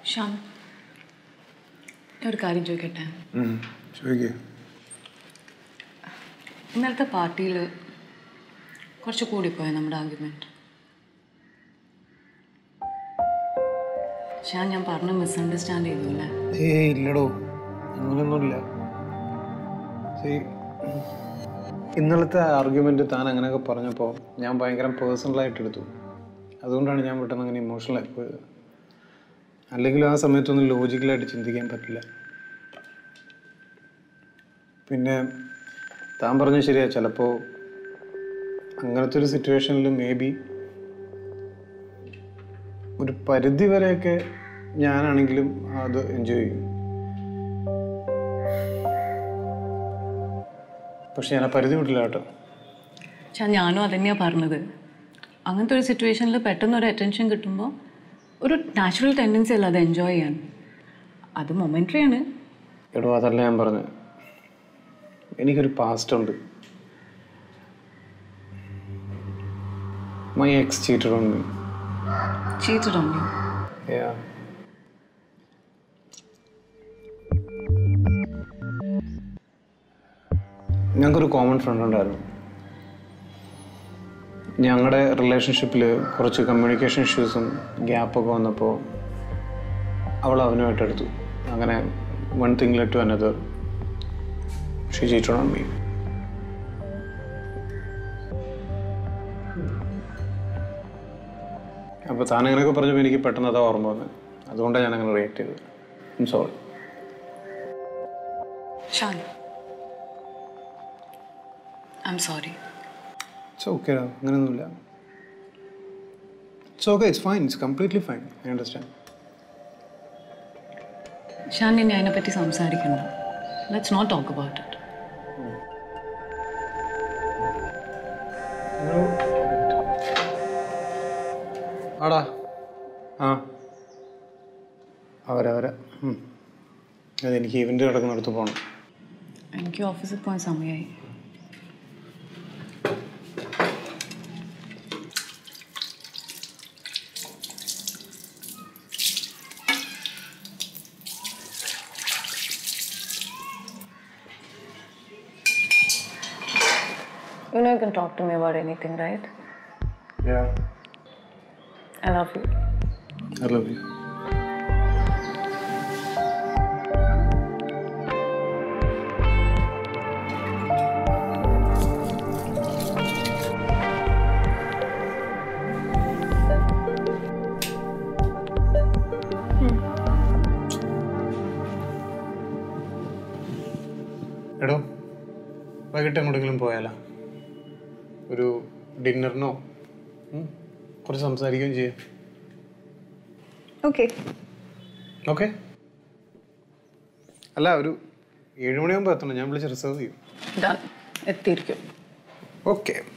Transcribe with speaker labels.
Speaker 1: ശ്യാം ഞാൻ ഒരു കാര്യം ചോദിക്കട്ടെ
Speaker 2: ചോദിക്കേ
Speaker 1: ഇന്നലത്തെ പാർട്ടിയിൽ കുറച്ച് കൂടിപ്പോയ നമ്മുടെ ആർഗ്യുമെന്റ് ശ്യാം ഞാൻ പറഞ്ഞ മിസ്അണ്ടർസ്റ്റാൻഡ് ചെയ്തു അല്ലേ
Speaker 2: ഏയ് ഇല്ലടോ അങ്ങനെയൊന്നുമില്ല See, ഇന്നലത്തെ ആർഗ്യുമെന്റ് താൻ അങ്ങനെയൊക്കെ പറഞ്ഞപ്പോൾ ഞാൻ ഭയങ്കര പേഴ്സണലായിട്ട് എടുത്തു അതുകൊണ്ടാണ് ഞാൻ പെട്ടെന്ന് അങ്ങനെ ഇമോഷണൽ ആയിപ്പോയത് അല്ലെങ്കിൽ ആ സമയത്തൊന്നും ലോജിക്കലായിട്ട് ചിന്തിക്കാൻ പറ്റില്ല പിന്നെ താൻ പറഞ്ഞ ശരിയാ ചിലപ്പോൾ അങ്ങനത്തെ ഒരു സിറ്റുവേഷനിൽ മേ ബി ഒരു പരിധി വരെയൊക്കെ ഞാനാണെങ്കിലും അത് എൻജോയ് ചെയ്യും പക്ഷെ ഞാൻ ആ പരിധി വിട്ടില്ല കേട്ടോ
Speaker 1: ശ്യാം ഞാനും അതന്നെയാണ് പറഞ്ഞത് അങ്ങനത്തെ ഒരു സിറ്റുവേഷനിൽ പെട്ടെന്ന് ഒരു അറ്റൻഷൻ കിട്ടുമ്പോൾ ഒരു നാച്ചുറൽ ടെൻഡൻസി അല്ല അത് എൻജോയ് ചെയ്യാൻ അത് മൊമെൻ്ററി ആണ്
Speaker 2: എടോ അതല്ല ഞാൻ പറഞ്ഞത് എനിക്കൊരു പാസ്റ്റ് ഉണ്ട് my ex cheated on me
Speaker 1: cheated on you
Speaker 2: Yeah. ഞങ്ങൾക്കൊരു കോമൺ ഫ്രണ്ട് ഉണ്ടായിരുന്നു ഞങ്ങളുടെ റിലേഷൻഷിപ്പിൽ കുറച്ച് കമ്മ്യൂണിക്കേഷൻ ഇഷ്യൂസും ഗ്യാപ്പൊക്കെ വന്നപ്പോൾ അവൾ അവനുമായിട്ട് എടുത്തു അങ്ങനെ one thing led to another she cheated on me അപ്പോൾ താൻ അങ്ങനെയൊക്കെ പറഞ്ഞപ്പോൾ എനിക്ക് പെട്ടെന്ന് അതാ ഓർമ്മ വന്നത് അതുകൊണ്ടാണ് ഞാൻ അങ്ങനെ റിയാക്ട് ചെയ്തത് sorry
Speaker 1: Shan I'm sorry
Speaker 2: it's okay അങ്ങനെയൊന്നുമില്ല it's okay it's fine it's completely fine I understand
Speaker 1: Shan ഇനി അതിനെപ്പറ്റി സംസാരിക്കണ്ട let's not talk about it
Speaker 2: ആടാ ആ അവരെ അവരെ അതെനിക്ക് ഇവൻ്റ് നടക്കുന്നിടത്ത് പോകണം
Speaker 1: എനിക്ക് ഓഫീസിൽ പോകാൻ സമയമായി You know you can talk to me about anything, right? I love you.
Speaker 2: I love you എടോ വൈകിട്ട് എങ്ങോട്ടെങ്കിലും പോയാലോ ഒരു ഡിന്നറിനോ ഉം, കുറച്ച് സംസാരിക്കുകയും ചെയ്യാം
Speaker 1: Okay.
Speaker 2: ഓക്കെ അല്ല ഒരു ഏഴ് മണിയാകുമ്പോൾ എത്തണം ഞാൻ വിളിച്ച് റിസർവ് ചെയ്യും
Speaker 1: Done. എത്തിയിരിക്കും
Speaker 2: ഓക്കെ